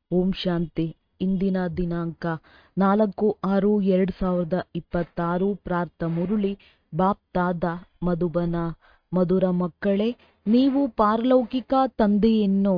ಓಂ ಶಾಂತಿ ಇಂದಿನ ದಿನಾಂಕ ನಾಲ್ಕು ಆರು ಎರಡು ಸಾವಿರದ ಇಪ್ಪತ್ತಾರು ಪ್ರಾರ್ಥ ಮುರುಳಿ ಬಾಪ್ತಾದ ಮಧುಬನ ಮಧುರ ಮಕ್ಕಳೇ ನೀವು ಪಾರಲೌಕಿಕ ತಂದೆಯನ್ನು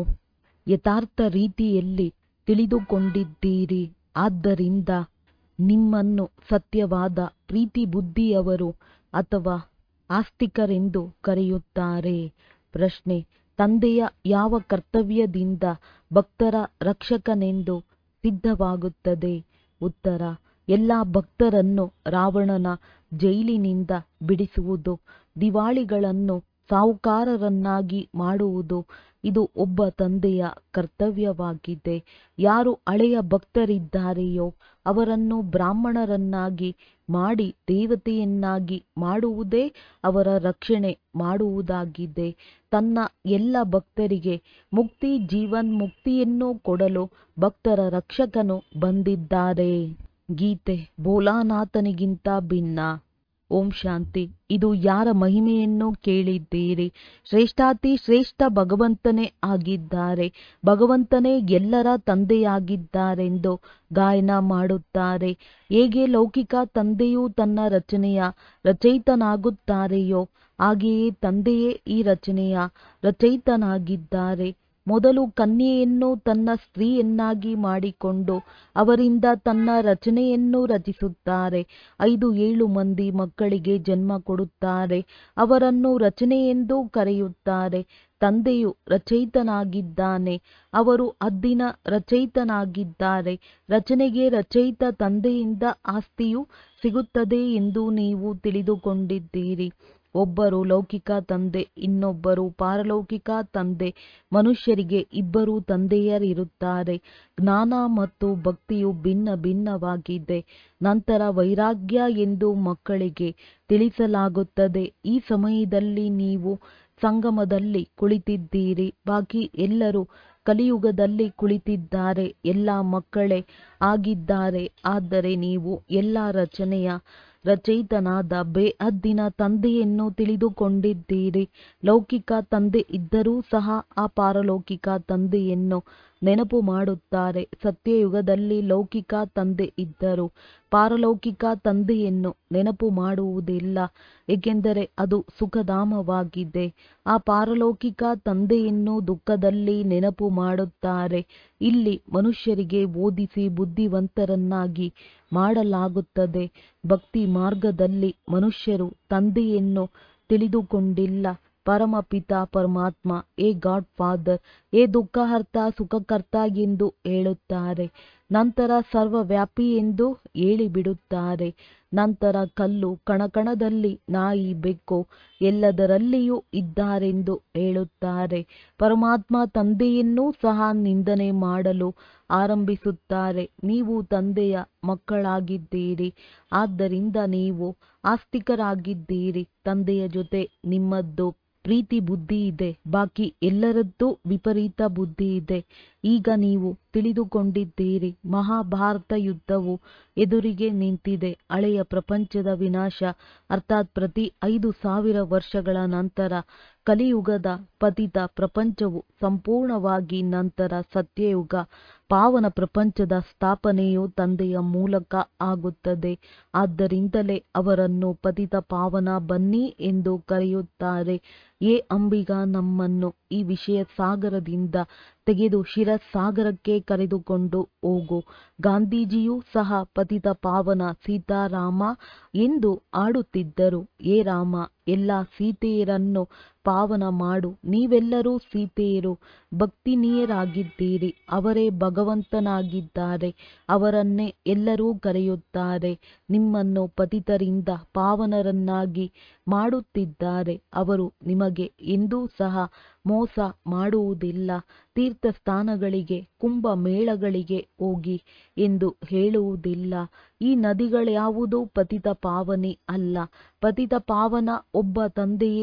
ಯಥಾರ್ಥ ರೀತಿಯಲ್ಲಿ ತಿಳಿದುಕೊಂಡಿದ್ದೀರಿ ಆದ್ದರಿಂದ ನಿಮ್ಮನ್ನು ಸತ್ಯವಾದ ಪ್ರೀತಿ ಬುದ್ಧಿಯವರು ಅಥವಾ ಆಸ್ತಿಕರೆಂದು ಕರೆಯುತ್ತಾರೆ ಪ್ರಶ್ನೆ ತಂದೆಯ ಯಾವ ಕರ್ತವ್ಯದಿಂದ ಭಕ್ತರ ರಕ್ಷಕನೆಂದು ಸಿದ್ಧವಾಗುತ್ತದೆ ಉತ್ತರ ಎಲ್ಲ ಭಕ್ತರನ್ನು ರಾವಣನ ಜೈಲಿನಿಂದ ಬಿಡಿಸುವುದು ದಿವಾಳಿಗಳನ್ನು ಸಾಹುಕಾರರನ್ನಾಗಿ ಮಾಡುವುದು ಇದು ಒಬ್ಬ ತಂದೆಯ ಕರ್ತವ್ಯವಾಗಿದೆ ಯಾರು ಹಳೆಯ ಭಕ್ತರಿದ್ದಾರೆಯೋ ಅವರನ್ನು ಬ್ರಾಹ್ಮಣರನ್ನಾಗಿ ಮಾಡಿ ದೇವತೆಯನ್ನಾಗಿ ಮಾಡುವುದೇ ಅವರ ರಕ್ಷಣೆ ಮಾಡುವುದಾಗಿದೆ ತನ್ನ ಎಲ್ಲ ಭಕ್ತರಿಗೆ ಮುಕ್ತಿ ಜೀವನ್ಮುಕ್ತಿಯನ್ನು ಕೊಡಲು ಭಕ್ತರ ರಕ್ಷಕನು ಬಂದಿದ್ದಾರೆ ಗೀತೆ ಭೋಲಾನಾಥನಿಗಿಂತ ಭಿನ್ನ ಓಂ ಶಾಂತಿ ಇದು ಯಾರ ಮಹಿಮೆಯನ್ನು ಕೇಳಿದ್ದೀರಿ ಶ್ರೇಷ್ಠಾತಿ ಶ್ರೇಷ್ಠ ಭಗವಂತನೇ ಆಗಿದ್ದಾರೆ ಭಗವಂತನೇ ಎಲ್ಲರ ತಂದೆಯಾಗಿದ್ದಾರೆಂದು ಗಾಯನ ಮಾಡುತ್ತಾರೆ ಹೇಗೆ ಲೌಕಿಕ ತಂದೆಯು ತನ್ನ ರಚನೆಯ ರಚಯಿತನಾಗುತ್ತಾರೆಯೋ ಹಾಗೆಯೇ ತಂದೆಯೇ ಈ ರಚನೆಯ ರಚಯಿತನಾಗಿದ್ದಾರೆ ಮೊದಲು ಕನ್ಯೆಯನ್ನು ತನ್ನ ಸ್ತ್ರೀಯನ್ನಾಗಿ ಮಾಡಿಕೊಂಡು ಅವರಿಂದ ತನ್ನ ರಚನೆಯನ್ನು ರಚಿಸುತ್ತಾರೆ ಐದು ಏಳು ಮಂದಿ ಮಕ್ಕಳಿಗೆ ಜನ್ಮ ಕೊಡುತ್ತಾರೆ ಅವರನ್ನು ರಚನೆಯೆಂದು ಕರೆಯುತ್ತಾರೆ ತಂದೆಯು ರಚಯಿತನಾಗಿದ್ದಾನೆ ಅವರು ಹದ್ದಿನ ರಚಯಿತನಾಗಿದ್ದಾರೆ ರಚನೆಗೆ ರಚಯಿತ ತಂದೆಯಿಂದ ಆಸ್ತಿಯು ಸಿಗುತ್ತದೆ ಎಂದು ನೀವು ತಿಳಿದುಕೊಂಡಿದ್ದೀರಿ ಒಬ್ಬರು ಲೌಕಿಕ ತಂದೆ ಇನ್ನೊಬ್ಬರು ಪಾರಲೌಕಿಕ ತಂದೆ ಮನುಷ್ಯರಿಗೆ ಇಬ್ಬರು ತಂದೆಯರಿರುತ್ತಾರೆ ಜ್ಞಾನ ಮತ್ತು ಭಕ್ತಿಯು ಭಿನ್ನ ಭಿನ್ನವಾಗಿದೆ ನಂತರ ವೈರಾಗ್ಯ ಎಂದು ಮಕ್ಕಳಿಗೆ ತಿಳಿಸಲಾಗುತ್ತದೆ ಈ ಸಮಯದಲ್ಲಿ ನೀವು ಸಂಗಮದಲ್ಲಿ ಕುಳಿತಿದ್ದೀರಿ ಬಾಕಿ ಎಲ್ಲರೂ ಕಲಿಯುಗದಲ್ಲಿ ಕುಳಿತಿದ್ದಾರೆ ಎಲ್ಲ ಮಕ್ಕಳೇ ಆಗಿದ್ದಾರೆ ಆದರೆ ನೀವು ಎಲ್ಲ ರಚನೆಯ ರಚಯಿತನಾದ ಬೇಹದ್ದಿನ ತಂದೆಯನ್ನು ತಿಳಿದುಕೊಂಡಿದ್ದೀರಿ ಲೌಕಿಕ ತಂದೆ ಇದ್ದರೂ ಸಹ ಆ ಪಾರಲೌಕಿಕ ತಂದೆಯನ್ನು ನೆನಪು ಮಾಡುತ್ತಾರೆ ಸತ್ಯಯುಗದಲ್ಲಿ ಲೌಕಿಕ ತಂದೆ ಇದ್ದರು ಪಾರಲೌಕಿಕ ತಂದೆಯನ್ನು ನೆನಪು ಮಾಡುವುದಿಲ್ಲ ಏಕೆಂದರೆ ಅದು ಸುಖಧಾಮವಾಗಿದೆ ಆ ಪಾರಲೌಕಿಕ ತಂದೆಯನ್ನು ದುಃಖದಲ್ಲಿ ನೆನಪು ಮಾಡುತ್ತಾರೆ ಇಲ್ಲಿ ಮನುಷ್ಯರಿಗೆ ಓದಿಸಿ ಬುದ್ಧಿವಂತರನ್ನಾಗಿ ಮಾಡಲಾಗುತ್ತದೆ ಭಕ್ತಿ ಮಾರ್ಗದಲ್ಲಿ ಮನುಷ್ಯರು ತಂದೆಯನ್ನು ತಿಳಿದುಕೊಂಡಿಲ್ಲ ಪರಮಪಿತ ಪರಮಾತ್ಮ ಏ ಗಾಡ್ ಫಾದರ್ ಏ ದುಃಖಹರ್ತ ಸುಖಕರ್ತ ಎಂದು ಹೇಳುತ್ತಾರೆ ನಂತರ ಸರ್ವವ್ಯಾಪಿ ಎಂದು ಹೇಳಿಬಿಡುತ್ತಾರೆ ನಂತರ ಕಲ್ಲು ಕಣಕಣದಲ್ಲಿ ನಾಯಿ ಬೆಕ್ಕು ಎಲ್ಲದರಲ್ಲಿಯೂ ಇದ್ದಾರೆಂದು ಹೇಳುತ್ತಾರೆ ಪರಮಾತ್ಮ ತಂದೆಯನ್ನೂ ಸಹ ನಿಂದನೆ ಮಾಡಲು ಆರಂಭಿಸುತ್ತಾರೆ ನೀವು ತಂದೆಯ ಮಕ್ಕಳಾಗಿದ್ದೀರಿ ಆದ್ದರಿಂದ ನೀವು ಆಸ್ತಿಕರಾಗಿದ್ದೀರಿ ತಂದೆಯ ಜೊತೆ ನಿಮ್ಮದ್ದು ಪ್ರೀತಿ ಬುದ್ಧಿ ಇದೆ ಬಾಕಿ ಎಲ್ಲರದ್ದು ವಿಪರೀತ ಬುದ್ಧಿ ಇದೆ ಈಗ ನೀವು ತಿಳಿದುಕೊಂಡಿದ್ದೀರಿ ಮಹಾಭಾರತ ಯುದ್ಧವು ಎದುರಿಗೆ ನಿಂತಿದೆ ಹಳೆಯ ಪ್ರಪಂಚದ ವಿನಾಶ ಅರ್ಥಾತ್ ಪ್ರತಿ ಐದು ಸಾವಿರ ವರ್ಷಗಳ ನಂತರ ಕಲಿಯುಗದ ಪತಿತ ಪ್ರಪಂಚವು ಸಂಪೂರ್ಣವಾಗಿ ನಂತರ ಸತ್ಯಯುಗ ಪಾವನ ಪ್ರಪಂಚದ ಸ್ಥಾಪನೆಯು ತಂದೆಯ ಮೂಲಕ ಆಗುತ್ತದೆ ಆದ್ದರಿಂದಲೇ ಅವರನ್ನು ಪತಿತ ಪಾವನ ಬನ್ನಿ ಎಂದು ಕರೆಯುತ್ತಾರೆ ಏ ಅಂಬಿಗ ನಮ್ಮನ್ನು ಈ ವಿಷಯ ಸಾಗರದಿಂದ ತೆಗೆದು ಶಿರಸಾಗರಕ್ಕೆ ಕರೆದುಕೊಂಡು ಹೋಗು ಗಾಂಧೀಜಿಯೂ ಸಹ ಪತಿತ ಪಾವನ ಸೀತಾರಾಮ ಎಂದು ಆಡುತ್ತಿದ್ದರು ಏ ರಾಮ ಎಲ್ಲ ಸೀತೆಯರನ್ನು ಪಾವನ ಮಾಡು ನೀವೆಲ್ಲರೂ ಸೀತೆಯರು ಭಕ್ತಿನೀಯರಾಗಿದ್ದೀರಿ ಅವರೇ ಭಗವಂತನಾಗಿದ್ದಾರೆ ಅವರನ್ನೇ ಎಲ್ಲರೂ ಕರೆಯುತ್ತಾರೆ ನಿಮ್ಮನ್ನು ಪತಿತರಿಂದ ಪಾವನರನ್ನಾಗಿ ಮಾಡುತ್ತಿದ್ದಾರೆ ಅವರು ನಿಮಗೆ ಎಂದೂ ಸಹ ಮೋಸ ಮಾಡುವುದಿಲ್ಲ ತೀರ್ಥಸ್ಥಾನಗಳಿಗೆ ಕುಂಭಮೇಳಗಳಿಗೆ ಹೋಗಿ ಎಂದು ಹೇಳುವುದಿಲ್ಲ ಈ ನದಿಗಳ್ಯಾವುದೂ ಪತಿತ ಪಾವನಿ ಅಲ್ಲ ಪತಿತ ಪಾವನ ಒಬ್ಬ ತಂದೆಯೇ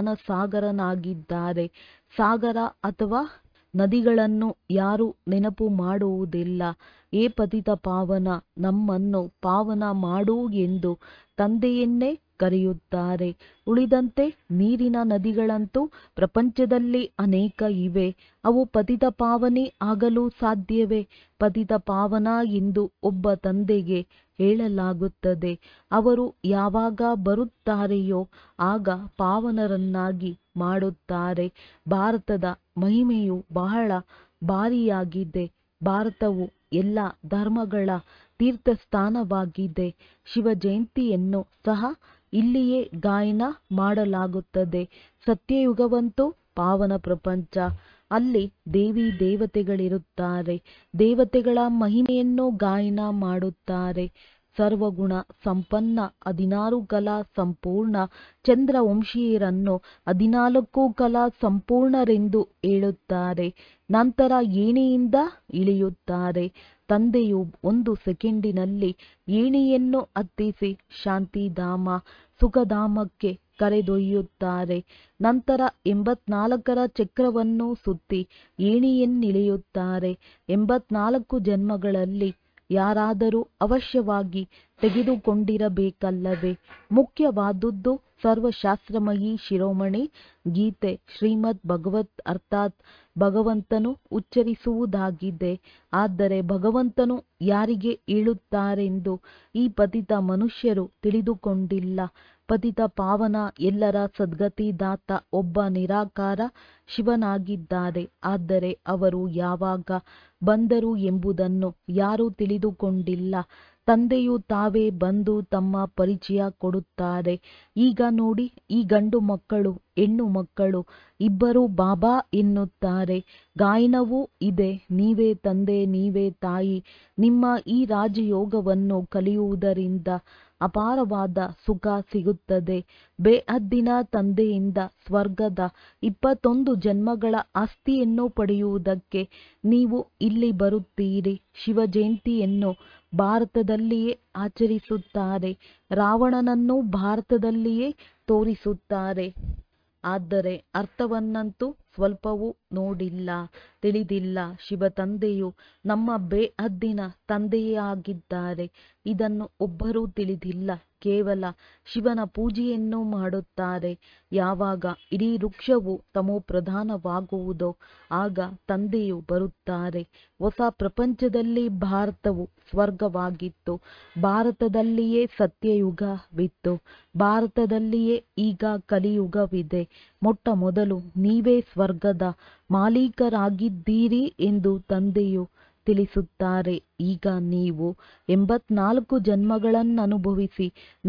ಜ್ಞಾನಸಾಗರನಾಗಿದ್ದಾರೆ ಸಾಗರ ಅಥವಾ ನದಿಗಳನ್ನು ಯಾರೂ ನೆನಪು ಮಾಡುವುದಿಲ್ಲ ಏ ಪತಿತ ಪಾವನ ನಮ್ಮನ್ನು ಪಾವನ ಮಾಡು ಎಂದು ತಂದೆಯನ್ನೇ ಕರೆಯುತ್ತಾರೆ ಉಳಿದಂತೆ ನೀರಿನ ನದಿಗಳಂತೂ ಪ್ರಪಂಚದಲ್ಲಿ ಅನೇಕ ಇವೆ ಅವು ಪತಿತ ಪಾವನಿ ಆಗಲು ಸಾಧ್ಯವೇ ಪತಿತ ಪಾವನ ಎಂದು ಒಬ್ಬ ತಂದೆಗೆ ಹೇಳಲಾಗುತ್ತದೆ ಅವರು ಯಾವಾಗ ಬರುತ್ತಾರೆಯೋ ಆಗ ಪಾವನರನ್ನಾಗಿ ಮಾಡುತ್ತಾರೆ ಭಾರತದ ಮಹಿಮೆಯು ಬಹಳ ಭಾರಿಯಾಗಿದೆ ಭಾರತವು ಎಲ್ಲ ಧರ್ಮಗಳ ತೀರ್ಥಸ್ಥಾನವಾಗಿದೆ ಶಿವ ಜಯಂತಿಯನ್ನು ಸಹ ಇಲ್ಲಿಯೇ ಗಾಯನ ಮಾಡಲಾಗುತ್ತದೆ ಸತ್ಯಯುಗವಂತೂ ಪಾವನ ಪ್ರಪಂಚ ಅಲ್ಲಿ ದೇವಿ ದೇವತೆಗಳಿರುತ್ತಾರೆ ದೇವತೆಗಳ ಮಹಿಮೆಯನ್ನು ಗಾಯನ ಮಾಡುತ್ತಾರೆ ಸರ್ವಗುಣ ಸಂಪನ್ನ ಹದಿನಾರು ಕಲಾ ಸಂಪೂರ್ಣ ಚಂದ್ರವಂಶೀಯರನ್ನು ಹದಿನಾಲ್ಕು ಕಲಾ ಸಂಪೂರ್ಣರೆಂದು ಹೇಳುತ್ತಾರೆ ನಂತರ ಏಣಿಯಿಂದ ಇಳಿಯುತ್ತಾರೆ ತಂದೆಯು ಒಂದು ಸೆಕೆಂಡಿನಲ್ಲಿ ಏಣಿಯನ್ನು ಹತ್ತಿಸಿ ಶಾಂತಿಧಾಮ ಸುಖಧಾಮಕ್ಕೆ ಕರೆದೊಯ್ಯುತ್ತಾರೆ ನಂತರ ಎಂಬತ್ನಾಲ್ಕರ ಚಕ್ರವನ್ನು ಸುತ್ತಿ ಏಣಿಯನ್ನಿಳಿಯುತ್ತಾರೆ ಎಂಬತ್ನಾಲ್ಕು ಜನ್ಮಗಳಲ್ಲಿ ಯಾರಾದರೂ ಅವಶ್ಯವಾಗಿ ತೆಗೆದುಕೊಂಡಿರಬೇಕಲ್ಲವೇ ಮುಖ್ಯವಾದುದು ಸರ್ವಶಾಸ್ತ್ರಮಯಿ ಶಿರೋಮಣಿ ಗೀತೆ ಶ್ರೀಮದ್ ಭಗವತ್ ಅರ್ಥಾತ್ ಭಗವಂತನು ಉಚ್ಚರಿಸುವುದಾಗಿದೆ ಆದರೆ ಭಗವಂತನು ಯಾರಿಗೆ ಹೇಳುತ್ತಾರೆಂದು ಈ ಪತಿತ ಮನುಷ್ಯರು ತಿಳಿದುಕೊಂಡಿಲ್ಲ ಪತಿತ ಪಾವನ ಎಲ್ಲರ ಸದ್ಗತಿದಾತ ಒಬ್ಬ ನಿರಾಕಾರ ಶಿವನಾಗಿದ್ದಾರೆ ಆದರೆ ಅವರು ಯಾವಾಗ ಬಂದರು ಎಂಬುದನ್ನು ಯಾರೂ ತಿಳಿದುಕೊಂಡಿಲ್ಲ ತಂದೆಯು ತಾವೇ ಬಂದು ತಮ್ಮ ಪರಿಚಯ ಕೊಡುತ್ತಾರೆ ಈಗ ನೋಡಿ ಈ ಗಂಡು ಮಕ್ಕಳು ಹೆಣ್ಣು ಮಕ್ಕಳು ಇಬ್ಬರು ಬಾಬಾ ಎನ್ನುತ್ತಾರೆ ಗಾಯನವೂ ಇದೆ ನೀವೇ ತಂದೆ ನೀವೇ ತಾಯಿ ನಿಮ್ಮ ಈ ರಾಜಯೋಗವನ್ನು ಕಲಿಯುವುದರಿಂದ ಅಪಾರವಾದ ಸುಖ ಸಿಗುತ್ತದೆ ಬೇಹದ್ದಿನ ತಂದೆಯಿಂದ ಸ್ವರ್ಗದ ಇಪ್ಪತ್ತೊಂದು ಜನ್ಮಗಳ ಆಸ್ತಿಯನ್ನು ಪಡೆಯುವುದಕ್ಕೆ ನೀವು ಇಲ್ಲಿ ಬರುತ್ತೀರಿ ಶಿವ ಜಯಂತಿಯನ್ನು ಭಾರತದಲ್ಲಿಯೇ ಆಚರಿಸುತ್ತಾರೆ ರಾವಣನನ್ನು ಭಾರತದಲ್ಲಿಯೇ ತೋರಿಸುತ್ತಾರೆ ಆದರೆ ಅರ್ಥವನ್ನಂತೂ ಸ್ವಲ್ಪವೂ ನೋಡಿಲ್ಲ ತಿಳಿದಿಲ್ಲ ಶಿವ ತಂದೆಯು ನಮ್ಮ ಬೇಹದ್ದಿನ ತಂದೆಯೇ ಆಗಿದ್ದಾರೆ ಇದನ್ನು ಒಬ್ಬರೂ ತಿಳಿದಿಲ್ಲ ಕೇವಲ ಶಿವನ ಪೂಜೆಯನ್ನು ಮಾಡುತ್ತಾರೆ ಯಾವಾಗ ಇಡೀ ವೃಕ್ಷವು ತಮೋ ಪ್ರಧಾನವಾಗುವುದೋ ಆಗ ತಂದೆಯು ಬರುತ್ತಾರೆ ಹೊಸ ಪ್ರಪಂಚದಲ್ಲಿ ಭಾರತವು ಸ್ವರ್ಗವಾಗಿತ್ತು ಭಾರತದಲ್ಲಿಯೇ ಸತ್ಯಯುಗವಿತ್ತು ಭಾರತದಲ್ಲಿಯೇ ಈಗ ಕಲಿಯುಗವಿದೆ ಮೊಟ್ಟ ಮೊದಲು ನೀವೇ ಸ್ವರ್ಗದ ಮಾಲೀಕರಾಗಿದ್ದೀರಿ ಎಂದು ತಂದೆಯು ತಿಳಿಸುತ್ತಾರೆ ಈಗ ನೀವು ಎಂಬತ್ನಾಲ್ಕು ಜನ್ಮಗಳನ್ನನುಭವಿಸಿ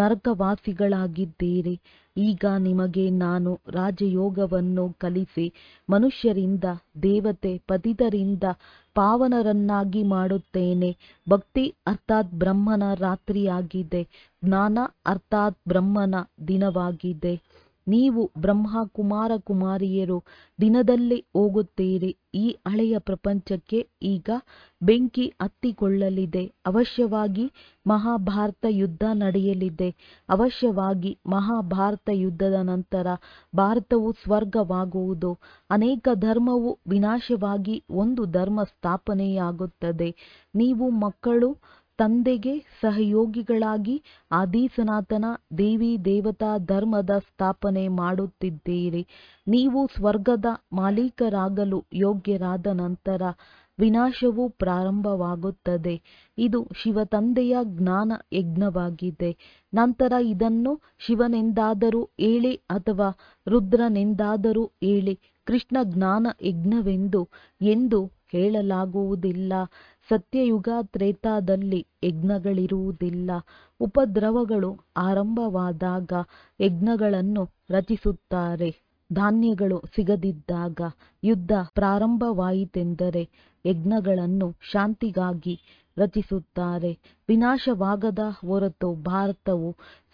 ನರಕವಾಸಿಗಳಾಗಿದ್ದೀರಿ ಈಗ ನಿಮಗೆ ನಾನು ರಾಜಯೋಗವನ್ನು ಕಲಿಸಿ ಮನುಷ್ಯರಿಂದ ದೇವತೆ ಪತಿತರಿಂದ ಪಾವನರನ್ನಾಗಿ ಮಾಡುತ್ತೇನೆ ಭಕ್ತಿ ಅರ್ಥಾತ್ ಬ್ರಹ್ಮನ ರಾತ್ರಿಯಾಗಿದೆ ಜ್ಞಾನ ಅರ್ಥಾತ್ ಬ್ರಹ್ಮನ ದಿನವಾಗಿದೆ ನೀವು ಬ್ರಹ್ಮ ಕುಮಾರ ಕುಮಾರಿಯರು ದಿನದಲ್ಲಿ ಹೋಗುತ್ತೀರಿ ಈ ಹಳೆಯ ಪ್ರಪಂಚಕ್ಕೆ ಈಗ ಬೆಂಕಿ ಹತ್ತಿಕೊಳ್ಳಲಿದೆ ಅವಶ್ಯವಾಗಿ ಮಹಾಭಾರತ ಯುದ್ಧ ನಡೆಯಲಿದೆ ಅವಶ್ಯವಾಗಿ ಮಹಾಭಾರತ ಯುದ್ಧದ ನಂತರ ಭಾರತವು ಸ್ವರ್ಗವಾಗುವುದು ಅನೇಕ ಧರ್ಮವು ವಿನಾಶವಾಗಿ ಒಂದು ಧರ್ಮ ಸ್ಥಾಪನೆಯಾಗುತ್ತದೆ ನೀವು ಮಕ್ಕಳು ತಂದೆಗೆ ಸಹಯೋಗಿಗಳಾಗಿ ಆದಿ ಸನಾತನ ದೇವಿ ದೇವತಾ ಧರ್ಮದ ಸ್ಥಾಪನೆ ಮಾಡುತ್ತಿದ್ದೀರಿ ನೀವು ಸ್ವರ್ಗದ ಮಾಲೀಕರಾಗಲು ಯೋಗ್ಯರಾದ ನಂತರ ವಿನಾಶವು ಪ್ರಾರಂಭವಾಗುತ್ತದೆ ಇದು ಶಿವ ತಂದೆಯ ಜ್ಞಾನ ಯಜ್ಞವಾಗಿದೆ ನಂತರ ಇದನ್ನು ಶಿವನೆಂದಾದರೂ ಹೇಳಿ ಅಥವಾ ರುದ್ರನೆಂದಾದರೂ ಹೇಳಿ ಕೃಷ್ಣ ಜ್ಞಾನ ಯಜ್ಞವೆಂದು ಎಂದು ಹೇಳಲಾಗುವುದಿಲ್ಲ ಸತ್ಯಯುಗ ತ್ರೇತಾದಲ್ಲಿ ಯಜ್ಞಗಳಿರುವುದಿಲ್ಲ ಉಪದ್ರವಗಳು ಆರಂಭವಾದಾಗ ಯಜ್ಞಗಳನ್ನು ರಚಿಸುತ್ತಾರೆ ಧಾನ್ಯಗಳು ಸಿಗದಿದ್ದಾಗ ಯುದ್ಧ ಪ್ರಾರಂಭವಾಯಿತೆಂದರೆ ಯಜ್ಞಗಳನ್ನು ಶಾಂತಿಗಾಗಿ ರಚಿಸುತ್ತಾರೆ ವಿನಾಶವಾಗದ ಹೊರತು ಭಾರತವು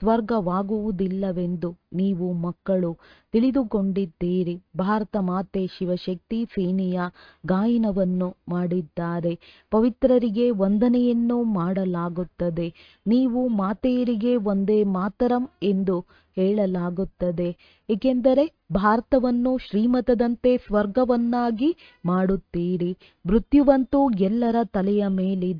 ಸ್ವರ್ಗವಾಗುವುದಿಲ್ಲವೆಂದು ನೀವು ಮಕ್ಕಳು ತಿಳಿದುಕೊಂಡಿದ್ದೀರಿ ಭಾರತ ಮಾತೆ ಶಿವಶಕ್ತಿ ಸೇನೆಯ ಗಾಯನವನ್ನು ಮಾಡಿದ್ದಾರೆ ಪವಿತ್ರರಿಗೆ ವಂದನೆಯನ್ನು ಮಾಡಲಾಗುತ್ತದೆ ನೀವು ಮಾತೆಯರಿಗೆ ಒಂದೇ ಮಾತರಂ ಎಂದು ಹೇಳಲಾಗುತ್ತದೆ ಏಕೆಂದರೆ ಭಾರತವನ್ನು ಶ್ರೀಮತದಂತೆ ಸ್ವರ್ಗವನ್ನಾಗಿ ಮಾಡುತ್ತೀರಿ ಮೃತ್ಯುವಂತೂ ಎಲ್ಲರ ತಲೆಯ ಮೇಲಿದೆ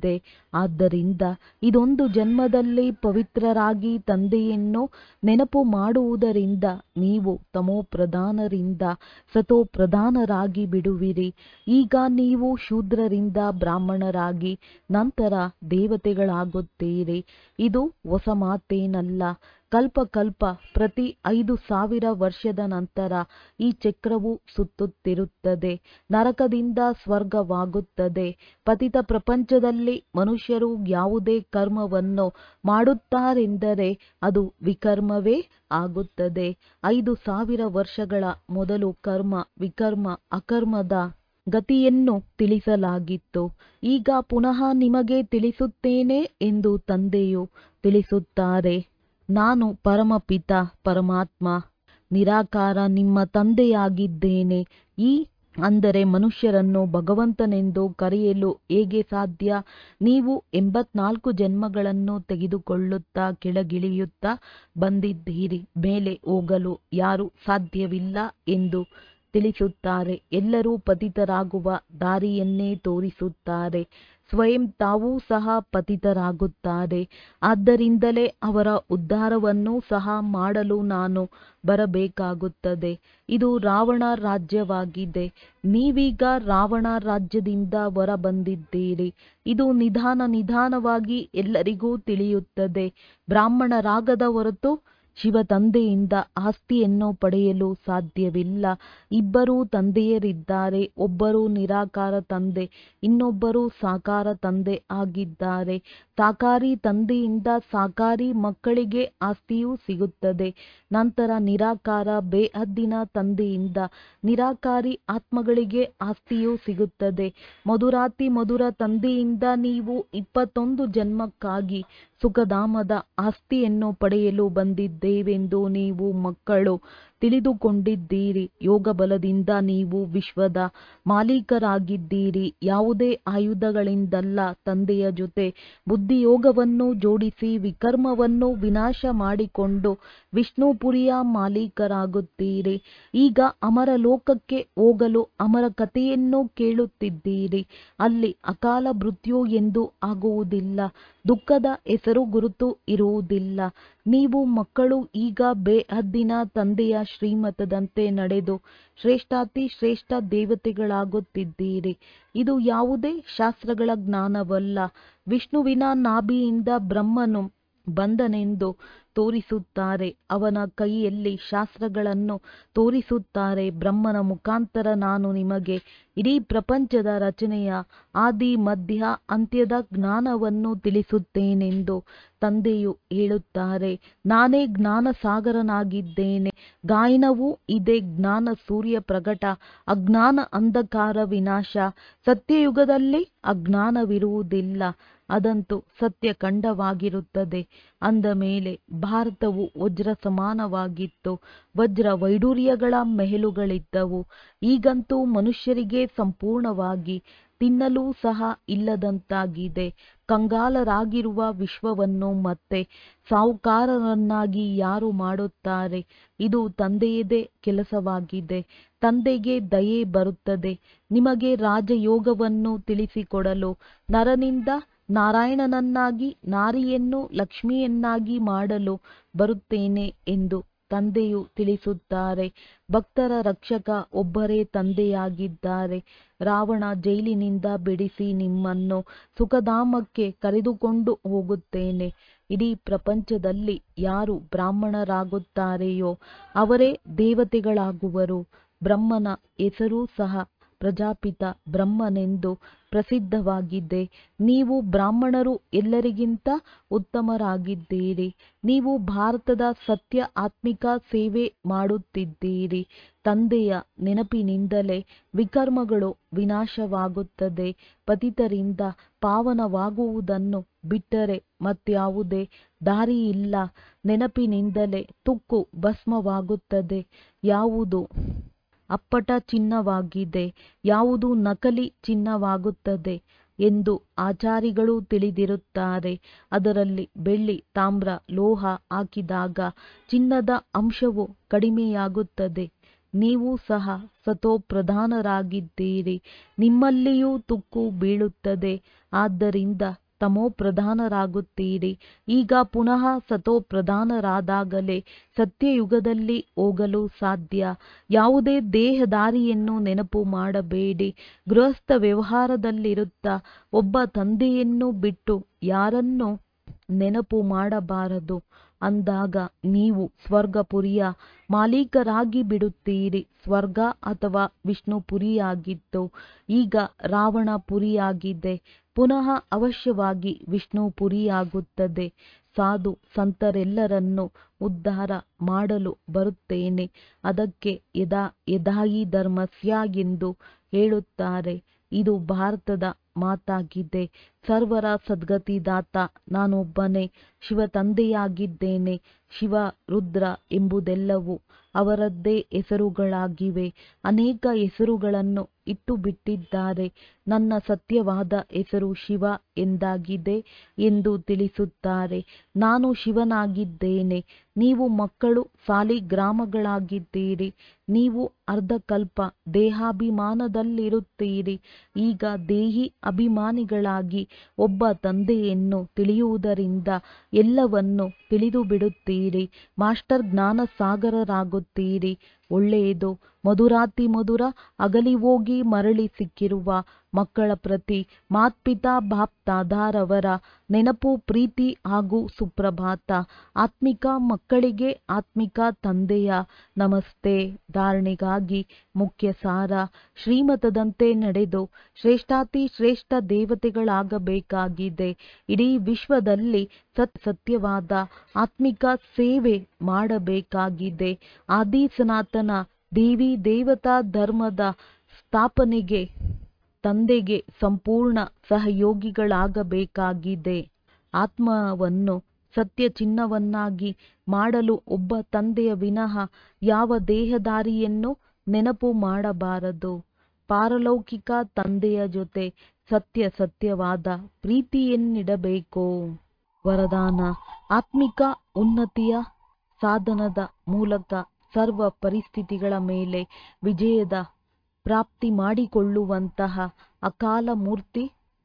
ಆಗುತ್ತದೆ ಆದ್ದರಿಂದ ಇದೊಂದು ಜನ್ಮದಲ್ಲಿ ಪವಿತ್ರರಾಗಿ ತಂದೆಯನ್ನು ನೆನಪು ಮಾಡುವುದರಿಂದ ನೀವು ತಮೋಪ್ರಧಾನರಿಂದ ಸತೋಪ್ರಧಾನರಾಗಿ ಬಿಡುವಿರಿ ಈಗ ನೀವು ಶೂದ್ರರಿಂದ ಬ್ರಾಹ್ಮಣರಾಗಿ ನಂತರ ದೇವತೆಗಳಾಗುತ್ತೀರಿ ಇದು ಹೊಸ ಮಾತೇನಲ್ಲ ಕಲ್ಪ ಕಲ್ಪ ಪ್ರತಿ ಐದು ಸಾವಿರ ವರ್ಷದ ನಂತರ ಈ ಚಕ್ರವು ಸುತ್ತುತ್ತಿರುತ್ತದೆ ನರಕದಿಂದ ಸ್ವರ್ಗವಾಗುತ್ತದೆ ಪತಿತ ಪ್ರಪಂಚದಲ್ಲಿ ಮನುಷ್ಯರು ಯಾವುದೇ ಕರ್ಮವನ್ನು ಮಾಡುತ್ತಾರೆಂದರೆ ಅದು ವಿಕರ್ಮವೇ ಆಗುತ್ತದೆ ಐದು ಸಾವಿರ ವರ್ಷಗಳ ಮೊದಲು ಕರ್ಮ ವಿಕರ್ಮ ಅಕರ್ಮದ ಗತಿಯನ್ನು ತಿಳಿಸಲಾಗಿತ್ತು ಈಗ ಪುನಃ ನಿಮಗೆ ತಿಳಿಸುತ್ತೇನೆ ಎಂದು ತಂದೆಯು ತಿಳಿಸುತ್ತಾರೆ ನಾನು ಪರಮಪಿತ ಪರಮಾತ್ಮ ನಿರಾಕಾರ ನಿಮ್ಮ ತಂದೆಯಾಗಿದ್ದೇನೆ ಈ ಅಂದರೆ ಮನುಷ್ಯರನ್ನು ಭಗವಂತನೆಂದು ಕರೆಯಲು ಹೇಗೆ ಸಾಧ್ಯ ನೀವು ಎಂಬತ್ನಾಲ್ಕು ಜನ್ಮಗಳನ್ನು ತೆಗೆದುಕೊಳ್ಳುತ್ತಾ ಕೆಳಗಿಳಿಯುತ್ತಾ ಬಂದಿದ್ದೀರಿ ಮೇಲೆ ಹೋಗಲು ಯಾರು ಸಾಧ್ಯವಿಲ್ಲ ಎಂದು ತಿಳಿಸುತ್ತಾರೆ ಎಲ್ಲರೂ ಪತಿತರಾಗುವ ದಾರಿಯನ್ನೇ ತೋರಿಸುತ್ತಾರೆ ಸ್ವಯಂ ತಾವೂ ಸಹ ಪತಿತರಾಗುತ್ತಾರೆ ಆದ್ದರಿಂದಲೇ ಅವರ ಉದ್ಧಾರವನ್ನೂ ಸಹ ಮಾಡಲು ನಾನು ಬರಬೇಕಾಗುತ್ತದೆ ಇದು ರಾವಣ ರಾಜ್ಯವಾಗಿದೆ ನೀವೀಗ ರಾವಣ ರಾಜ್ಯದಿಂದ ಹೊರಬಂದಿದ್ದೀರಿ ಇದು ನಿಧಾನ ನಿಧಾನವಾಗಿ ಎಲ್ಲರಿಗೂ ತಿಳಿಯುತ್ತದೆ ಬ್ರಾಹ್ಮಣರಾಗದ ಹೊರತು ಶಿವ ತಂದೆಯಿಂದ ಆಸ್ತಿಯನ್ನು ಪಡೆಯಲು ಸಾಧ್ಯವಿಲ್ಲ ಇಬ್ಬರೂ ತಂದೆಯರಿದ್ದಾರೆ ಒಬ್ಬರು ನಿರಾಕಾರ ತಂದೆ ಇನ್ನೊಬ್ಬರು ಸಾಕಾರ ತಂದೆ ಆಗಿದ್ದಾರೆ ಸಾಕಾರಿ ತಂದೆಯಿಂದ ಸಾಕಾರಿ ಮಕ್ಕಳಿಗೆ ಆಸ್ತಿಯೂ ಸಿಗುತ್ತದೆ ನಂತರ ನಿರಾಕಾರ ಬೇಹದ್ದಿನ ತಂದೆಯಿಂದ ನಿರಾಕಾರಿ ಆತ್ಮಗಳಿಗೆ ಆಸ್ತಿಯೂ ಸಿಗುತ್ತದೆ ಮಧುರಾತಿ ಮಧುರ ತಂದೆಯಿಂದ ನೀವು ಇಪ್ಪತ್ತೊಂದು ಜನ್ಮಕ್ಕಾಗಿ ಸುಖಧಾಮದ ಆಸ್ತಿಯನ್ನು ಪಡೆಯಲು ಬಂದಿದ್ದೇವೆಂದು ನೀವು ಮಕ್ಕಳು ತಿಳಿದುಕೊಂಡಿದ್ದೀರಿ ಯೋಗ ಬಲದಿಂದ ನೀವು ವಿಶ್ವದ ಮಾಲೀಕರಾಗಿದ್ದೀರಿ ಯಾವುದೇ ಆಯುಧಗಳಿಂದಲ್ಲ ತಂದೆಯ ಜೊತೆ ಬುದ್ಧಿಯೋಗವನ್ನು ಜೋಡಿಸಿ ವಿಕರ್ಮವನ್ನು ವಿನಾಶ ಮಾಡಿಕೊಂಡು ವಿಷ್ಣುಪುರಿಯ ಮಾಲೀಕರಾಗುತ್ತೀರಿ ಈಗ ಅಮರ ಲೋಕಕ್ಕೆ ಹೋಗಲು ಅಮರ ಕಥೆಯನ್ನು ಕೇಳುತ್ತಿದ್ದೀರಿ ಅಲ್ಲಿ ಅಕಾಲ ಮೃತ್ಯು ಎಂದು ಆಗುವುದಿಲ್ಲ ದುಃಖದ ಹೆಸರು ಗುರುತು ಇರುವುದಿಲ್ಲ ನೀವು ಮಕ್ಕಳು ಈಗ ಬೇಹದ್ದಿನ ತಂದೆಯ ಶ್ರೀಮತದಂತೆ ನಡೆದು ಶ್ರೇಷ್ಠಾತಿ ಶ್ರೇಷ್ಠ ದೇವತೆಗಳಾಗುತ್ತಿದ್ದೀರಿ ಇದು ಯಾವುದೇ ಶಾಸ್ತ್ರಗಳ ಜ್ಞಾನವಲ್ಲ ವಿಷ್ಣುವಿನ ನಾಭಿಯಿಂದ ಬ್ರಹ್ಮನು ಬಂದನೆಂದು ತೋರಿಸುತ್ತಾರೆ ಅವನ ಕೈಯಲ್ಲಿ ಶಾಸ್ತ್ರಗಳನ್ನು ತೋರಿಸುತ್ತಾರೆ ಬ್ರಹ್ಮನ ಮುಖಾಂತರ ನಾನು ನಿಮಗೆ ಇಡೀ ಪ್ರಪಂಚದ ರಚನೆಯ ಆದಿ ಮಧ್ಯ ಅಂತ್ಯದ ಜ್ಞಾನವನ್ನು ತಿಳಿಸುತ್ತೇನೆಂದು ತಂದೆಯು ಹೇಳುತ್ತಾರೆ ನಾನೇ ಜ್ಞಾನ ಸಾಗರನಾಗಿದ್ದೇನೆ ಗಾಯನವೂ ಇದೆ ಜ್ಞಾನ ಸೂರ್ಯ ಪ್ರಕಟ ಅಜ್ಞಾನ ಅಂಧಕಾರ ವಿನಾಶ ಸತ್ಯಯುಗದಲ್ಲಿ ಅಜ್ಞಾನವಿರುವುದಿಲ್ಲ ಅದಂತೂ ಸತ್ಯ ಖಂಡವಾಗಿರುತ್ತದೆ ಅಂದ ಮೇಲೆ ಭಾರತವು ವಜ್ರ ಸಮಾನವಾಗಿತ್ತು ವಜ್ರ ವೈಡೂರ್ಯಗಳ ಮೆಹಲುಗಳಿದ್ದವು ಈಗಂತೂ ಮನುಷ್ಯರಿಗೆ ಸಂಪೂರ್ಣವಾಗಿ ತಿನ್ನಲು ಸಹ ಇಲ್ಲದಂತಾಗಿದೆ ಕಂಗಾಲರಾಗಿರುವ ವಿಶ್ವವನ್ನು ಮತ್ತೆ ಸಾಹುಕಾರರನ್ನಾಗಿ ಯಾರು ಮಾಡುತ್ತಾರೆ ಇದು ತಂದೆಯದೇ ಕೆಲಸವಾಗಿದೆ ತಂದೆಗೆ ದಯೆ ಬರುತ್ತದೆ ನಿಮಗೆ ರಾಜಯೋಗವನ್ನು ತಿಳಿಸಿಕೊಡಲು ನರನಿಂದ ನಾರಾಯಣನನ್ನಾಗಿ ನಾರಿಯನ್ನು ಲಕ್ಷ್ಮಿಯನ್ನಾಗಿ ಮಾಡಲು ಬರುತ್ತೇನೆ ಎಂದು ತಂದೆಯು ತಿಳಿಸುತ್ತಾರೆ ಭಕ್ತರ ರಕ್ಷಕ ಒಬ್ಬರೇ ತಂದೆಯಾಗಿದ್ದಾರೆ ರಾವಣ ಜೈಲಿನಿಂದ ಬಿಡಿಸಿ ನಿಮ್ಮನ್ನು ಸುಖಧಾಮಕ್ಕೆ ಕರೆದುಕೊಂಡು ಹೋಗುತ್ತೇನೆ ಇಡೀ ಪ್ರಪಂಚದಲ್ಲಿ ಯಾರು ಬ್ರಾಹ್ಮಣರಾಗುತ್ತಾರೆಯೋ ಅವರೇ ದೇವತೆಗಳಾಗುವರು ಬ್ರಹ್ಮನ ಹೆಸರೂ ಸಹ ಪ್ರಜಾಪಿತ ಬ್ರಹ್ಮನೆಂದು ಪ್ರಸಿದ್ಧವಾಗಿದೆ ನೀವು ಬ್ರಾಹ್ಮಣರು ಎಲ್ಲರಿಗಿಂತ ಉತ್ತಮರಾಗಿದ್ದೀರಿ ನೀವು ಭಾರತದ ಸತ್ಯ ಆತ್ಮಿಕ ಸೇವೆ ಮಾಡುತ್ತಿದ್ದೀರಿ ತಂದೆಯ ನೆನಪಿನಿಂದಲೇ ವಿಕರ್ಮಗಳು ವಿನಾಶವಾಗುತ್ತದೆ ಪತಿತರಿಂದ ಪಾವನವಾಗುವುದನ್ನು ಬಿಟ್ಟರೆ ಮತ್ಯಾವುದೇ ದಾರಿಯಿಲ್ಲ ನೆನಪಿನಿಂದಲೇ ತುಕ್ಕು ಭಸ್ಮವಾಗುತ್ತದೆ ಯಾವುದು ಅಪ್ಪಟ ಚಿನ್ನವಾಗಿದೆ ಯಾವುದು ನಕಲಿ ಚಿನ್ನವಾಗುತ್ತದೆ ಎಂದು ಆಚಾರಿಗಳು ತಿಳಿದಿರುತ್ತಾರೆ ಅದರಲ್ಲಿ ಬೆಳ್ಳಿ ತಾಮ್ರ ಲೋಹ ಹಾಕಿದಾಗ ಚಿನ್ನದ ಅಂಶವು ಕಡಿಮೆಯಾಗುತ್ತದೆ ನೀವು ಸಹ ಸತೋ ಪ್ರಧಾನರಾಗಿದ್ದೀರಿ ನಿಮ್ಮಲ್ಲಿಯೂ ತುಕ್ಕು ಬೀಳುತ್ತದೆ ಆದ್ದರಿಂದ ತಮೋ ಪ್ರಧಾನರಾಗುತ್ತೀರಿ ಈಗ ಪುನಃ ಸತೋ ಪ್ರಧಾನರಾದಾಗಲೇ ಸತ್ಯಯುಗದಲ್ಲಿ ಹೋಗಲು ಸಾಧ್ಯ ಯಾವುದೇ ದೇಹದಾರಿಯನ್ನು ನೆನಪು ಮಾಡಬೇಡಿ ಗೃಹಸ್ಥ ವ್ಯವಹಾರದಲ್ಲಿರುತ್ತಾ ಒಬ್ಬ ತಂದೆಯನ್ನು ಬಿಟ್ಟು ಯಾರನ್ನು ನೆನಪು ಮಾಡಬಾರದು ಅಂದಾಗ ನೀವು ಸ್ವರ್ಗಪುರಿಯ ಮಾಲೀಕರಾಗಿ ಬಿಡುತ್ತೀರಿ ಸ್ವರ್ಗ ಅಥವಾ ವಿಷ್ಣುಪುರಿಯಾಗಿತ್ತು ಈಗ ರಾವಣಪುರಿಯಾಗಿದೆ ಪುನಃ ಅವಶ್ಯವಾಗಿ ವಿಷ್ಣುಪುರಿಯಾಗುತ್ತದೆ ಸಾಧು ಸಂತರೆಲ್ಲರನ್ನು ಉದ್ಧಾರ ಮಾಡಲು ಬರುತ್ತೇನೆ ಅದಕ್ಕೆ ಯದಾ ಯದಾಯಿ ಧರ್ಮಸ್ಯ ಎಂದು ಹೇಳುತ್ತಾರೆ ಇದು ಭಾರತದ ಮಾತಾಗಿದೆ ಸರ್ವರ ಸದ್ಗತಿದಾತ ನಾನೊಬ್ಬನೇ ಶಿವ ತಂದೆಯಾಗಿದ್ದೇನೆ ಶಿವ ರುದ್ರ ಎಂಬುದೆಲ್ಲವೂ ಅವರದ್ದೇ ಹೆಸರುಗಳಾಗಿವೆ ಅನೇಕ ಹೆಸರುಗಳನ್ನು ಇಟ್ಟು ಬಿಟ್ಟಿದ್ದಾರೆ ನನ್ನ ಸತ್ಯವಾದ ಹೆಸರು ಶಿವ ಎಂದಾಗಿದೆ ಎಂದು ತಿಳಿಸುತ್ತಾರೆ ನಾನು ಶಿವನಾಗಿದ್ದೇನೆ ನೀವು ಮಕ್ಕಳು ಸಾಲಿಗ್ರಾಮಗಳಾಗಿದ್ದೀರಿ ನೀವು ಅರ್ಧಕಲ್ಪ ದೇಹಾಭಿಮಾನದಲ್ಲಿರುತ್ತೀರಿ ಈಗ ದೇಹಿ ಅಭಿಮಾನಿಗಳಾಗಿ ಒಬ್ಬ ತಂದೆಯನ್ನು ತಿಳಿಯುವುದರಿಂದ ಎಲ್ಲವನ್ನು ತಿಳಿದು ಬಿಡುತ್ತೀರಿ ಮಾಸ್ಟರ್ ಜ್ಞಾನ ಸಾಗರರಾಗುತ್ತೀರಿ ಒಳ್ಳೆಯದು ಮಧುರಾತಿ ಮಧುರ ಅಗಲಿ ಹೋಗಿ ಮರಳಿ ಸಿಕ್ಕಿರುವ ಮಕ್ಕಳ ಪ್ರತಿ ಮಾತ್ಪಿತಾ ಬಾಪ್ ದಾದಾರವರ ನೆನಪು ಪ್ರೀತಿ ಹಾಗೂ ಸುಪ್ರಭಾತ ಆತ್ಮಿಕ ಮಕ್ಕಳಿಗೆ ಆತ್ಮಿಕ ತಂದೆಯ ನಮಸ್ತೆ ಧಾರಣೆಗಾಗಿ ಮುಖ್ಯ ಸಾರ ಶ್ರೀಮತದಂತೆ ನಡೆದು ಶ್ರೇಷ್ಠಾತಿ ಶ್ರೇಷ್ಠ ದೇವತೆಗಳಾಗಬೇಕಾಗಿದೆ ಇಡೀ ವಿಶ್ವದಲ್ಲಿ ಸತ್ ಸತ್ಯವಾದ ಆತ್ಮಿಕ ಸೇವೆ ಮಾಡಬೇಕಾಗಿದೆ ಆದಿ ಸನಾತನ ದೇವಿ ದೇವತಾ ಧರ್ಮದ ಸ್ಥಾಪನೆಗೆ ತಂದೆಗೆ ಸಂಪೂರ್ಣ ಸಹಯೋಗಿಗಳಾಗಬೇಕಾಗಿದೆ ಆತ್ಮವನ್ನು ಸತ್ಯ ಚಿನ್ನವನ್ನಾಗಿ ಮಾಡಲು ಒಬ್ಬ ತಂದೆಯ ವಿನಃ ಯಾವ ದೇಹದಾರಿಯನ್ನು ನೆನಪು ಮಾಡಬಾರದು ಪಾರಲೌಕಿಕ ತಂದೆಯ ಜೊತೆ ಸತ್ಯ ಸತ್ಯವಾದ ಪ್ರೀತಿಯನ್ನಿಡಬೇಕು ವರದಾನ ಆತ್ಮಿಕ ಉನ್ನತಿಯ ಸಾಧನದ ಮೂಲಕ ಸರ್ವ ಪರಿಸ್ಥಿತಿಗಳ ಮೇಲೆ ವಿಜಯದ ಪ್ರಾಪ್ತಿ ಮಾಡಿಕೊಳ್ಳುವಂತಹ ಅಕಾಲ ಮೂರ್ತಿ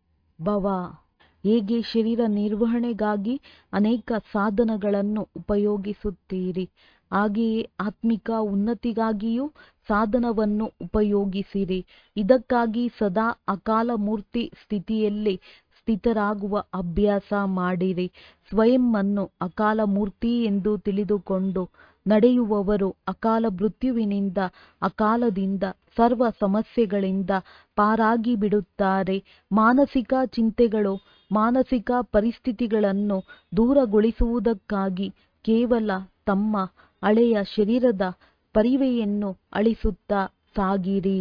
ಭವ ಹೇಗೆ ಶರೀರ ನಿರ್ವಹಣೆಗಾಗಿ ಅನೇಕ ಸಾಧನಗಳನ್ನು ಉಪಯೋಗಿಸುತ್ತೀರಿ ಹಾಗೆಯೇ ಆತ್ಮಿಕ ಉನ್ನತಿಗಾಗಿಯೂ ಸಾಧನವನ್ನು ಉಪಯೋಗಿಸಿರಿ ಇದಕ್ಕಾಗಿ ಸದಾ ಅಕಾಲ ಮೂರ್ತಿ ಸ್ಥಿತಿಯಲ್ಲಿ ಸ್ಥಿತರಾಗುವ ಅಭ್ಯಾಸ ಮಾಡಿರಿ ಸ್ವಯಂವನ್ನು ಅಕಾಲ ಮೂರ್ತಿ ಎಂದು ತಿಳಿದುಕೊಂಡು ನಡೆಯುವವರು ಅಕಾಲ ಮೃತ್ಯುವಿನಿಂದ ಅಕಾಲದಿಂದ ಸರ್ವ ಸಮಸ್ಯೆಗಳಿಂದ ಪಾರಾಗಿ ಬಿಡುತ್ತಾರೆ ಮಾನಸಿಕ ಚಿಂತೆಗಳು ಮಾನಸಿಕ ಪರಿಸ್ಥಿತಿಗಳನ್ನು ದೂರಗೊಳಿಸುವುದಕ್ಕಾಗಿ ಕೇವಲ ತಮ್ಮ ಹಳೆಯ ಶರೀರದ ಪರಿವೆಯನ್ನು ಅಳಿಸುತ್ತಾ ಸಾಗಿರಿ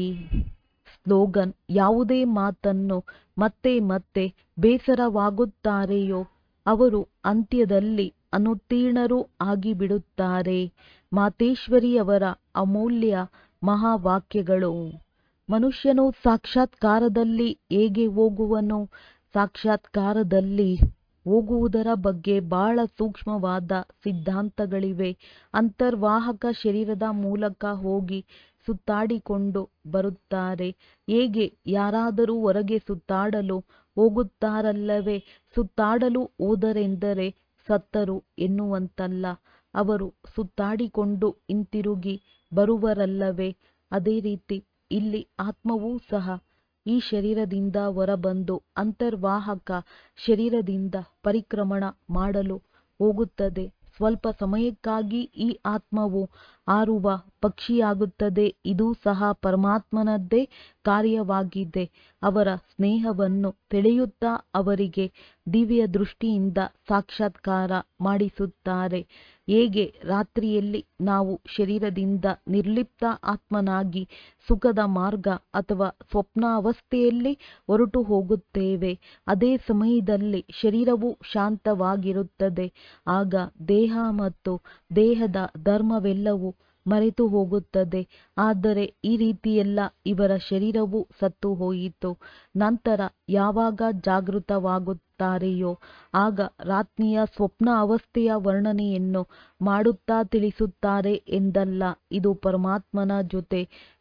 ಸ್ಲೋಗನ್ ಯಾವುದೇ ಮಾತನ್ನು ಮತ್ತೆ ಮತ್ತೆ ಬೇಸರವಾಗುತ್ತಾರೆಯೋ ಅವರು ಅಂತ್ಯದಲ್ಲಿ ಅನುತ್ತೀರ್ಣರೂ ಆಗಿಬಿಡುತ್ತಾರೆ ಮಾತೇಶ್ವರಿಯವರ ಅಮೂಲ್ಯ ಮಹಾವಾಕ್ಯಗಳು ಮನುಷ್ಯನು ಸಾಕ್ಷಾತ್ಕಾರದಲ್ಲಿ ಹೇಗೆ ಹೋಗುವನು ಸಾಕ್ಷಾತ್ಕಾರದಲ್ಲಿ ಹೋಗುವುದರ ಬಗ್ಗೆ ಬಹಳ ಸೂಕ್ಷ್ಮವಾದ ಸಿದ್ಧಾಂತಗಳಿವೆ ಅಂತರ್ವಾಹಕ ಶರೀರದ ಮೂಲಕ ಹೋಗಿ ಸುತ್ತಾಡಿಕೊಂಡು ಬರುತ್ತಾರೆ ಹೇಗೆ ಯಾರಾದರೂ ಹೊರಗೆ ಸುತ್ತಾಡಲು ಹೋಗುತ್ತಾರಲ್ಲವೇ ಸುತ್ತಾಡಲು ಹೋದರೆಂದರೆ ಸತ್ತರು ಎನ್ನುವಂತಲ್ಲ ಅವರು ಸುತ್ತಾಡಿಕೊಂಡು ಹಿಂತಿರುಗಿ ಬರುವರಲ್ಲವೇ ಅದೇ ರೀತಿ ಇಲ್ಲಿ ಆತ್ಮವೂ ಸಹ ಈ ಶರೀರದಿಂದ ಹೊರಬಂದು ಅಂತರ್ವಾಹಕ ಶರೀರದಿಂದ ಪರಿಕ್ರಮಣ ಮಾಡಲು ಹೋಗುತ್ತದೆ ಸ್ವಲ್ಪ ಸಮಯಕ್ಕಾಗಿ ಈ ಆತ್ಮವು ಹಾರುವ ಪಕ್ಷಿಯಾಗುತ್ತದೆ ಇದು ಸಹ ಪರಮಾತ್ಮನದ್ದೇ ಕಾರ್ಯವಾಗಿದೆ ಅವರ ಸ್ನೇಹವನ್ನು ತಿಳಿಯುತ್ತಾ ಅವರಿಗೆ ದಿವ್ಯ ದೃಷ್ಟಿಯಿಂದ ಸಾಕ್ಷಾತ್ಕಾರ ಮಾಡಿಸುತ್ತಾರೆ ಹೇಗೆ ರಾತ್ರಿಯಲ್ಲಿ ನಾವು ಶರೀರದಿಂದ ನಿರ್ಲಿಪ್ತ ಆತ್ಮನಾಗಿ ಸುಖದ ಮಾರ್ಗ ಅಥವಾ ಸ್ವಪ್ನಾವಸ್ಥೆಯಲ್ಲಿ ಹೊರಟು ಹೋಗುತ್ತೇವೆ ಅದೇ ಸಮಯದಲ್ಲಿ ಶರೀರವು ಶಾಂತವಾಗಿರುತ್ತದೆ ಆಗ ದೇಹ ಮತ್ತು ದೇಹದ ಧರ್ಮವೆಲ್ಲವೂ ಮರೆತು ಹೋಗುತ್ತದೆ ಆದರೆ ಈ ರೀತಿಯೆಲ್ಲ ಇವರ ಶರೀರವು ಸತ್ತು ಹೋಯಿತು ನಂತರ ಯಾವಾಗ ಜಾಗೃತವಾಗುತ್ತಾರೆಯೋ ಆಗ ರಾತ್ರಿಯ ಸ್ವಪ್ನ ಅವಸ್ಥೆಯ ವರ್ಣನೆಯನ್ನು ಮಾಡುತ್ತಾ ತಿಳಿಸುತ್ತಾರೆ ಎಂದಲ್ಲ ಇದು ಪರಮಾತ್ಮನ ಜೊತೆ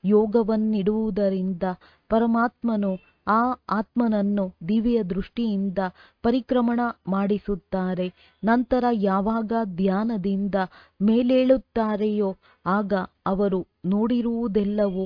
ಯೋಗವನ್ನಿಡುವುದರಿಂದ ಪರಮಾತ್ಮನು ಆ ಆತ್ಮನನ್ನು ದಿವ್ಯ ದೃಷ್ಟಿಯಿಂದ ಪರಿಕ್ರಮಣ ಮಾಡಿಸುತ್ತಾರೆ ನಂತರ ಯಾವಾಗ ಧ್ಯಾನದಿಂದ ಮೇಲೇಳುತ್ತಾರೆಯೋ ಆಗ ಅವರು ನೋಡಿರುವುದೆಲ್ಲವೂ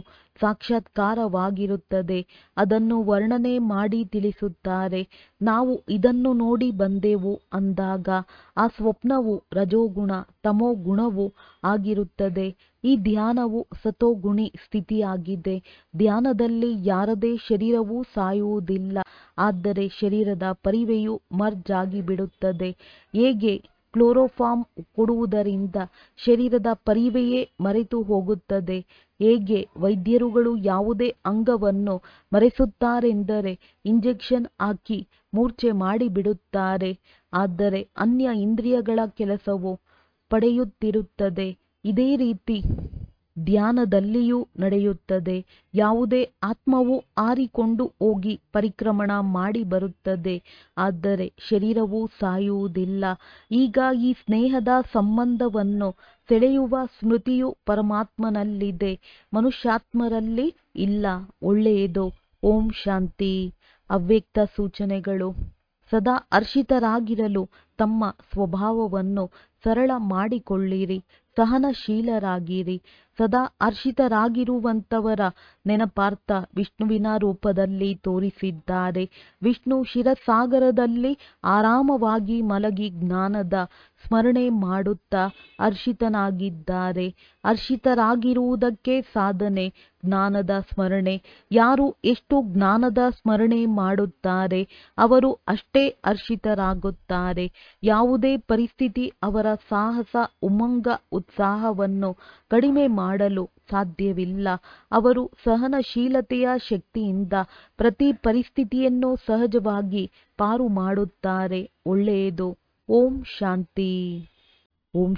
ಸಾಕ್ಷಾತ್ಕಾರವಾಗಿರುತ್ತದೆ ಅದನ್ನು ವರ್ಣನೆ ಮಾಡಿ ತಿಳಿಸುತ್ತಾರೆ ನಾವು ಇದನ್ನು ನೋಡಿ ಬಂದೆವು ಅಂದಾಗ ಆ ಸ್ವಪ್ನವು ರಜೋಗುಣ ತಮೋಗುಣವೂ ಆಗಿರುತ್ತದೆ ಈ ಧ್ಯಾನವು ಸತೋಗುಣಿ ಸ್ಥಿತಿಯಾಗಿದೆ ಧ್ಯಾನದಲ್ಲಿ ಯಾರದೇ ಶರೀರವೂ ಸಾಯುವುದಿಲ್ಲ ಆದರೆ ಶರೀರದ ಪರಿವೆಯು ಮರ್ಜ್ ಆಗಿಬಿಡುತ್ತದೆ ಹೇಗೆ ಕ್ಲೋರೋಫಾರ್ಮ್ ಕೊಡುವುದರಿಂದ ಶರೀರದ ಪರಿವೆಯೇ ಮರೆತು ಹೋಗುತ್ತದೆ ಹೇಗೆ ವೈದ್ಯರುಗಳು ಯಾವುದೇ ಅಂಗವನ್ನು ಮರೆಸುತ್ತಾರೆಂದರೆ ಇಂಜೆಕ್ಷನ್ ಹಾಕಿ ಮೂರ್ಛೆ ಮಾಡಿಬಿಡುತ್ತಾರೆ ಆದರೆ ಅನ್ಯ ಇಂದ್ರಿಯಗಳ ಕೆಲಸವು ಪಡೆಯುತ್ತಿರುತ್ತದೆ ಇದೇ ರೀತಿ ಧ್ಯಾನದಲ್ಲಿಯೂ ನಡೆಯುತ್ತದೆ ಯಾವುದೇ ಆತ್ಮವು ಹಾರಿಕೊಂಡು ಹೋಗಿ ಪರಿಕ್ರಮಣ ಮಾಡಿ ಬರುತ್ತದೆ ಆದರೆ ಶರೀರವು ಸಾಯುವುದಿಲ್ಲ ಈಗ ಈ ಸ್ನೇಹದ ಸಂಬಂಧವನ್ನು ಸೆಳೆಯುವ ಸ್ಮೃತಿಯು ಪರಮಾತ್ಮನಲ್ಲಿದೆ ಮನುಷ್ಯಾತ್ಮರಲ್ಲಿ ಇಲ್ಲ ಒಳ್ಳೆಯದು ಓಂ ಶಾಂತಿ ಅವ್ಯಕ್ತ ಸೂಚನೆಗಳು ಸದಾ ಹರ್ಷಿತರಾಗಿರಲು ತಮ್ಮ ಸ್ವಭಾವವನ್ನು ಸರಳ ಮಾಡಿಕೊಳ್ಳಿರಿ ಸಹನಶೀಲರಾಗಿರಿ ಸದಾ ಹರ್ಷಿತರಾಗಿರುವಂತವರ ನೆನಪಾರ್ಥ ವಿಷ್ಣುವಿನ ರೂಪದಲ್ಲಿ ತೋರಿಸಿದ್ದಾರೆ ವಿಷ್ಣು ಕ್ಷೀರಸಾಗರದಲ್ಲಿ ಆರಾಮವಾಗಿ ಮಲಗಿ ಜ್ಞಾನದ ಸ್ಮರಣೆ ಮಾಡುತ್ತಾ ಹರ್ಷಿತನಾಗಿದ್ದಾರೆ ಹರ್ಷಿತರಾಗಿರುವುದಕ್ಕೆ ಸಾಧನೆ ಜ್ಞಾನದ ಸ್ಮರಣೆ ಯಾರು ಎಷ್ಟು ಜ್ಞಾನದ ಸ್ಮರಣೆ ಮಾಡುತ್ತಾರೆ ಅವರು ಅಷ್ಟೇ ಹರ್ಷಿತರಾಗುತ್ತಾರೆ ಯಾವುದೇ ಪರಿಸ್ಥಿತಿ ಅವರ ಸಾಹಸ ಉಮಂಗ ಉತ್ಸಾಹವನ್ನು ಕಡಿಮೆ ಮಾಡಲು ಸಾಧ್ಯವಿಲ್ಲ ಅವರು ಸಹನಶೀಲತೆಯ ಶಕ್ತಿಯಿಂದ ಪ್ರತಿ ಪರಿಸ್ಥಿತಿಯನ್ನು ಸಹಜವಾಗಿ ಪಾರು ಮಾಡುತ್ತಾರೆ ಒಳ್ಳೆಯದು ಓಂ ಶಾಂತಿ ಓಂ